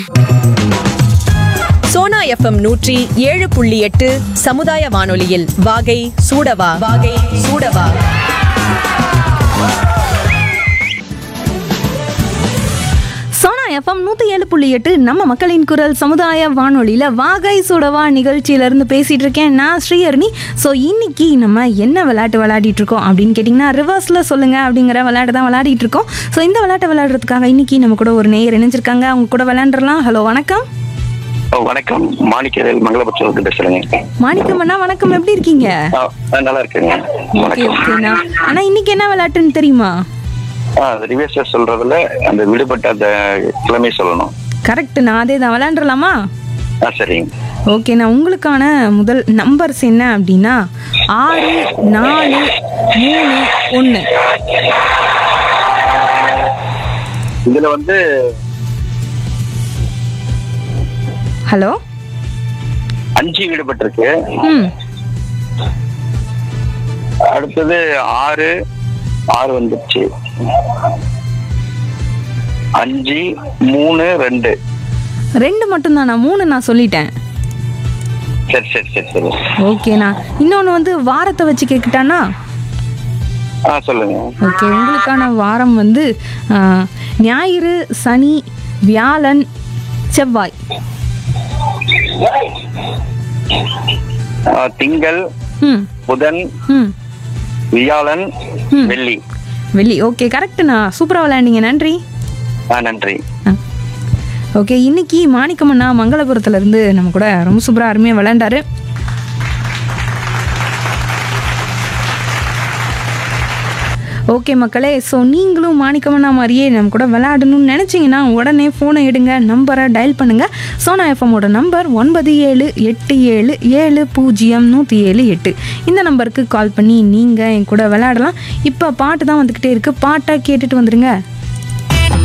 Sona FM நூற்றி ஏழு புள்ளி எட்டு சமுதாய வானொலியில் வாகை சூடவா வாகை சூடவா சோனா எஃப்எம் நூற்றி ஏழு புள்ளி எட்டு நம்ம மக்களின் குரல் சமுதாய வானொலியில் வாகை சுடவா நிகழ்ச்சியிலேருந்து பேசிகிட்டு இருக்கேன் நான் ஸ்ரீஹரணி ஸோ இன்னைக்கு நம்ம என்ன விளையாட்டு விளையாடிட்டு இருக்கோம் அப்படின்னு கேட்டிங்கன்னா ரிவர்ஸில் சொல்லுங்கள் அப்படிங்கிற விளையாட்டு தான் விளையாடிட்டு இருக்கோம் ஸோ இந்த விளையாட்டை விளையாடுறதுக்காக இன்னைக்கு நம்ம கூட ஒரு நேயர் இணைஞ்சிருக்காங்க அவங்க கூட விளையாண்டுறலாம் ஹலோ வணக்கம் ஓ, வணக்கம் மாணிக்கவேல் மங்களபுரத்துல பேசுறேங்க மாணிக்கம் அண்ணா வணக்கம் எப்படி இருக்கீங்க ஆ, ஆ, நல்லா இருக்குங்க ஓகே வணக்கம் ஓகேண்ணா ஆனால் இன்னைக்கு என்ன விளையாட்டுன்னு தெரியுமா ஆ ரிவர்ஸ் சொல்றதுல அந்த விடுபட்ட அந்த கிழமை சொல்லணும் கரெக்டுண்ணா அதே தான் விளையாண்டுறலாமா ஆ சரிங்க ஓகேண்ணா உங்களுக்கான முதல் நம்பர்ஸ் என்ன அப்படின்னா ஆறு நாலு மூணு ஒன்று இதுல வந்து ஹலோ அஞ்சு விடுபட்டிருக்கு ம் அடுத்தது ஆறு ஆறு வந்துருச்சு அஞ்சு மூணு ரெண்டு ரெண்டு மட்டும்தாண்ணா மூணு நான் சொல்லிட்டேன் சரி சரி சரி சரி ஓகேண்ணா இன்னொன்று வந்து வாரத்தை வச்சு கேட்கிட்டானா ஆ சொல்லுங்க ஓகே உங்களுக்கான வாரம் வந்து ஆ, ஞாயிறு சனி வியாழன் செவ்வாய் ஆ, திங்கள் ம் புதன் ம் வியாழன் ம். வெள்ளி வெள்ளி ஓகே கரெக்டுண்ணா சூப்பராக விளையாண்டீங்க நன்றி ஆ நன்றி ஆ. ஓகே இன்னைக்கு மாணிக்கமண்ணா மங்களபுரத்துல இருந்து நம்ம கூட ரொம்ப சூப்பராக அருமையாக விளையாண்டாரு ஓகே மக்களே ஸோ நீங்களும் மாணிக்கமண்ணா மாதிரியே நம்ம கூட விளையாடணும்னு நினச்சிங்கன்னா உடனே ஃபோனை எடுங்க நம்பரை டயல் பண்ணுங்கள் சோனா எஃப்எம்மோட நம்பர் ஒன்பது ஏழு எட்டு ஏழு ஏழு பூஜ்ஜியம் நூற்றி ஏழு எட்டு இந்த நம்பருக்கு கால் பண்ணி நீங்கள் என் கூட விளையாடலாம் இப்போ பாட்டு தான் வந்துக்கிட்டே இருக்குது பாட்டை கேட்டுட்டு வந்துடுங்க